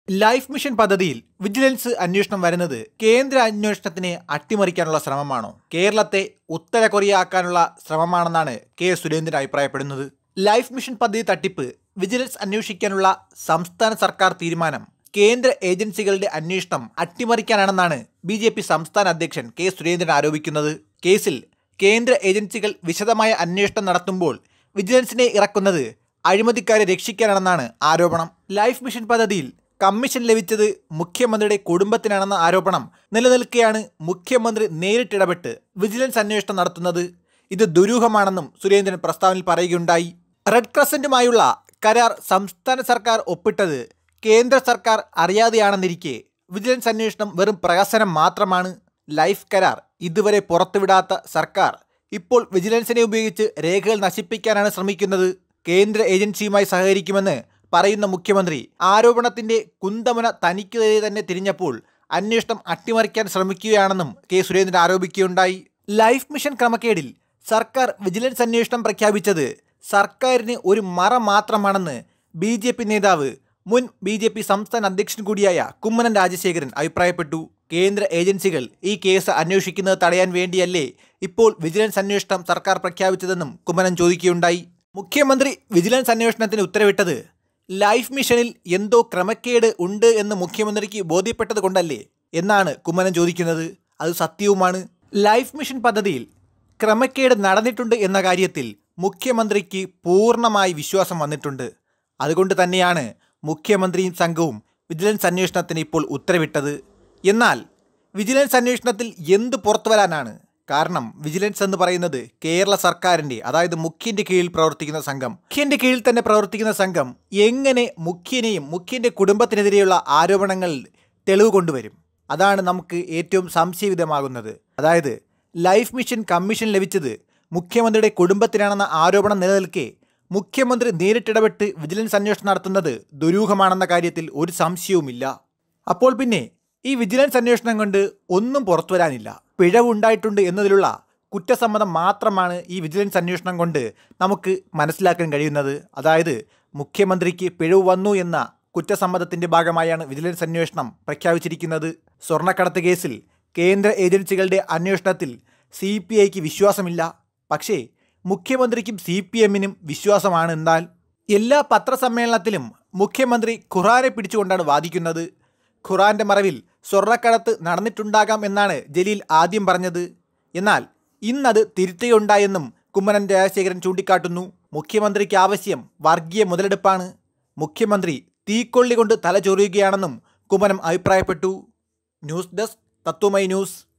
life mission പദ്ധതിയിൽ vigilance അന്വേഷണം വരുന്നത് കേന്ദ്ര അന്വേഷണത്തിനെ അട്ടിമറിക്കാനുള്ള ശ്രമമാണോ കേരളത്തെ ഉത്തര കൊറിയ ആക്കാനുള്ള ശ്രമമാണെന്നാണ് കെ സുരേന്ദ്രൻ അഭിപ്രായപ്പെടുന്നത് ലൈഫ് മിഷൻ പദ്ധതി തട്ടിപ്പ് വിജിലൻസ് അന്വേഷിക്കാനുള്ള സംസ്ഥാന സർക്കാർ തീരുമാനം കേന്ദ്ര ഏജൻസികളുടെ അന്വേഷണം അട്ടിമറിക്കാനാണെന്നാണ് ബി ജെ പി സംസ്ഥാന അധ്യക്ഷൻ കെ സുരേന്ദ്രൻ ആരോപിക്കുന്നത് കേസിൽ കേന്ദ്ര ഏജൻസികൾ വിശദമായ അന്വേഷണം നടത്തുമ്പോൾ വിജിലൻസിനെ ഇറക്കുന്നത് അഴിമതിക്കാരെ രക്ഷിക്കാനാണെന്നാണ് ആരോപണം ലൈഫ് മിഷൻ പദ്ധതിയിൽ കമ്മീഷൻ ലഭിച്ചത് മുഖ്യമന്ത്രിയുടെ കുടുംബത്തിനാണെന്ന ആരോപണം നിലനിൽക്കെയാണ് മുഖ്യമന്ത്രി നേരിട്ടിടപെട്ട് വിജിലൻസ് അന്വേഷണം നടത്തുന്നത് ഇത് ദുരൂഹമാണെന്നും സുരേന്ദ്രൻ പ്രസ്താവനയിൽ പറയുകയുണ്ടായി റെഡ് ക്രസന്റുമായുള്ള കരാർ സംസ്ഥാന സർക്കാർ ഒപ്പിട്ടത് കേന്ദ്ര സർക്കാർ അറിയാതെയാണെന്നിരിക്കെ വിജിലൻസ് അന്വേഷണം വെറും പ്രഹസനം മാത്രമാണ് ലൈഫ് കരാർ ഇതുവരെ പുറത്തുവിടാത്ത സർക്കാർ ഇപ്പോൾ വിജിലൻസിനെ ഉപയോഗിച്ച് രേഖകൾ നശിപ്പിക്കാനാണ് ശ്രമിക്കുന്നത് കേന്ദ്ര ഏജൻസിയുമായി സഹകരിക്കുമെന്ന് പറയുന്ന മുഖ്യമന്ത്രി ആരോപണത്തിന്റെ കുന്തമന തനിക്കെതിരെ തന്നെ തിരിഞ്ഞപ്പോൾ അന്വേഷണം അട്ടിമറിക്കാൻ ശ്രമിക്കുകയാണെന്നും കെ സുരേന്ദ്രൻ ആരോപിക്കുകയുണ്ടായി ലൈഫ് മിഷൻ ക്രമക്കേടിൽ സർക്കാർ വിജിലൻസ് അന്വേഷണം പ്രഖ്യാപിച്ചത് സർക്കാരിന് ഒരു മറ മാത്രമാണെന്ന് ബി ജെ പി നേതാവ് മുൻ ബി ജെ പി സംസ്ഥാന അധ്യക്ഷൻ കൂടിയായ കുമ്മനം രാജശേഖരൻ അഭിപ്രായപ്പെട്ടു കേന്ദ്ര ഏജൻസികൾ ഈ കേസ് അന്വേഷിക്കുന്നത് തടയാൻ വേണ്ടിയല്ലേ ഇപ്പോൾ വിജിലൻസ് അന്വേഷണം സർക്കാർ പ്രഖ്യാപിച്ചതെന്നും കുമ്മനം ചോദിക്കുകയുണ്ടായി മുഖ്യമന്ത്രി വിജിലൻസ് അന്വേഷണത്തിന് ഉത്തരവിട്ടത് ലൈഫ് മിഷനിൽ എന്തോ ക്രമക്കേട് ഉണ്ട് എന്ന് മുഖ്യമന്ത്രിക്ക് ബോധ്യപ്പെട്ടത് കൊണ്ടല്ലേ എന്നാണ് കുമ്മനം ചോദിക്കുന്നത് അത് സത്യവുമാണ് ലൈഫ് മിഷൻ പദ്ധതിയിൽ ക്രമക്കേട് നടന്നിട്ടുണ്ട് എന്ന കാര്യത്തിൽ മുഖ്യമന്ത്രിക്ക് പൂർണ്ണമായി വിശ്വാസം വന്നിട്ടുണ്ട് അതുകൊണ്ട് തന്നെയാണ് മുഖ്യമന്ത്രിയും സംഘവും വിജിലൻസ് അന്വേഷണത്തിന് ഇപ്പോൾ ഉത്തരവിട്ടത് എന്നാൽ വിജിലൻസ് അന്വേഷണത്തിൽ എന്ത് പുറത്തു വരാനാണ് കാരണം വിജിലൻസ് എന്ന് പറയുന്നത് കേരള സർക്കാരിൻ്റെ അതായത് മുഖ്യൻ്റെ കീഴിൽ പ്രവർത്തിക്കുന്ന സംഘം മുഖ്യൻ്റെ കീഴിൽ തന്നെ പ്രവർത്തിക്കുന്ന സംഘം എങ്ങനെ മുഖ്യനെയും മുഖ്യൻ്റെ കുടുംബത്തിനെതിരെയുള്ള ആരോപണങ്ങൾ തെളിവ് കൊണ്ടുവരും അതാണ് നമുക്ക് ഏറ്റവും സംശയവിധമാകുന്നത് അതായത് ലൈഫ് മിഷൻ കമ്മീഷൻ ലഭിച്ചത് മുഖ്യമന്ത്രിയുടെ കുടുംബത്തിനാണെന്ന ആരോപണം നിലനിൽക്കെ മുഖ്യമന്ത്രി നേരിട്ടിടപെട്ട് വിജിലൻസ് അന്വേഷണം നടത്തുന്നത് ദുരൂഹമാണെന്ന കാര്യത്തിൽ ഒരു സംശയവുമില്ല അപ്പോൾ പിന്നെ ഈ വിജിലൻസ് അന്വേഷണം കൊണ്ട് ഒന്നും പുറത്തു വരാനില്ല പിഴവുണ്ടായിട്ടുണ്ട് എന്നതിലുള്ള കുറ്റസമ്മതം മാത്രമാണ് ഈ വിജിലൻസ് അന്വേഷണം കൊണ്ട് നമുക്ക് മനസ്സിലാക്കാൻ കഴിയുന്നത് അതായത് മുഖ്യമന്ത്രിക്ക് പിഴവ് വന്നു എന്ന കുറ്റസമ്മതത്തിന്റെ ഭാഗമായാണ് വിജിലൻസ് അന്വേഷണം പ്രഖ്യാപിച്ചിരിക്കുന്നത് സ്വർണ്ണക്കടത്ത് കേസിൽ കേന്ദ്ര ഏജൻസികളുടെ അന്വേഷണത്തിൽ സി പി ഐക്ക് വിശ്വാസമില്ല പക്ഷേ മുഖ്യമന്ത്രിക്കും സി പി എമ്മിനും വിശ്വാസമാണ് എന്നാൽ എല്ലാ പത്രസമ്മേളനത്തിലും മുഖ്യമന്ത്രി ഖുറാനെ പിടിച്ചുകൊണ്ടാണ് വാദിക്കുന്നത് ഖുറാന്റെ മറവിൽ സ്വർണ്ണക്കടത്ത് നടന്നിട്ടുണ്ടാകാം എന്നാണ് ജലീൽ ആദ്യം പറഞ്ഞത് എന്നാൽ ഇന്നത് തിരുത്തുകയുണ്ടായെന്നും കുമ്മനം രാജശേഖരൻ ചൂണ്ടിക്കാട്ടുന്നു മുഖ്യമന്ത്രിക്ക് ആവശ്യം വർഗീയ മുതലെടുപ്പാണ് മുഖ്യമന്ത്രി തീക്കൊള്ളി കൊണ്ട് തല ചൊറിയുകയാണെന്നും കുമ്മനം അഭിപ്രായപ്പെട്ടു ന്യൂസ് ഡെസ്ക് തത്വമൈ ന്യൂസ്